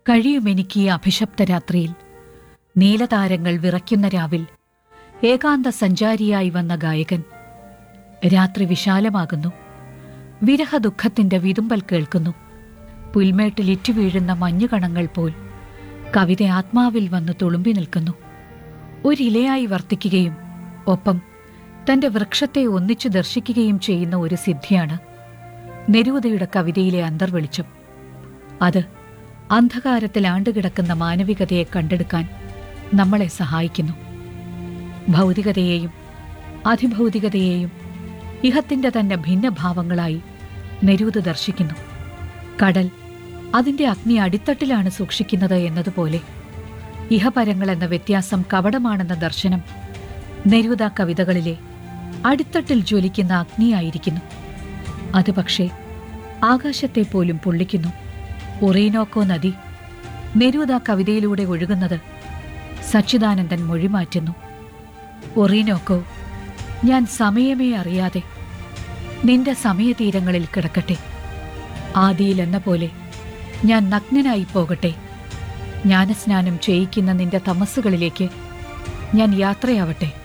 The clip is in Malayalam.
കഴിയുമെനിക്ക് ഈ അഭിശപ്ത രാത്രിയിൽ നീലതാരങ്ങൾ വിറയ്ക്കുന്ന രാവിൽ ഏകാന്ത സഞ്ചാരിയായി വന്ന ഗായകൻ രാത്രി വിശാലമാകുന്നു വിരഹദുഃഖത്തിന്റെ വിതുമ്പൽ കേൾക്കുന്നു പുൽമേട്ടിൽ ഇറ്റുവീഴുന്ന മഞ്ഞുകണങ്ങൾ പോൽ കവിത ആത്മാവിൽ വന്ന് തുളുമ്പി നിൽക്കുന്നു ഒരിലയായി വർത്തിക്കുകയും ഒപ്പം തന്റെ വൃക്ഷത്തെ ഒന്നിച്ചു ദർശിക്കുകയും ചെയ്യുന്ന ഒരു സിദ്ധിയാണ് നെരൂദയുടെ കവിതയിലെ അന്തർവെളിച്ചം അത് അന്ധകാരത്തിൽ ആണ്ടുകിടക്കുന്ന മാനവികതയെ കണ്ടെടുക്കാൻ നമ്മളെ സഹായിക്കുന്നു ഭൗതികതയെയും അതിഭൗതികതയെയും ഇഹത്തിന്റെ തന്നെ ഭിന്നഭാവങ്ങളായി നെരൂദ് ദർശിക്കുന്നു കടൽ അതിന്റെ അഗ്നി അടിത്തട്ടിലാണ് സൂക്ഷിക്കുന്നത് എന്നതുപോലെ ഇഹപരങ്ങൾ എന്ന വ്യത്യാസം കപടമാണെന്ന ദർശനം നെരൂദ കവിതകളിലെ അടിത്തട്ടിൽ ജ്വലിക്കുന്ന അഗ്നിയായിരിക്കുന്നു അത് പക്ഷേ ആകാശത്തെ പോലും പൊള്ളിക്കുന്നു ഒറീനോക്കോ നദി നെരൂദ കവിതയിലൂടെ ഒഴുകുന്നത് സച്ചിദാനന്ദൻ മൊഴിമാറ്റുന്നു ഒറീനോക്കോ ഞാൻ സമയമേ അറിയാതെ നിന്റെ സമയതീരങ്ങളിൽ കിടക്കട്ടെ ആദിയിൽ എന്ന പോലെ ഞാൻ നഗ്നനായി പോകട്ടെ ജ്ഞാനസ്നാനം ചെയ്യിക്കുന്ന നിന്റെ തമസ്സുകളിലേക്ക് ഞാൻ യാത്രയാവട്ടെ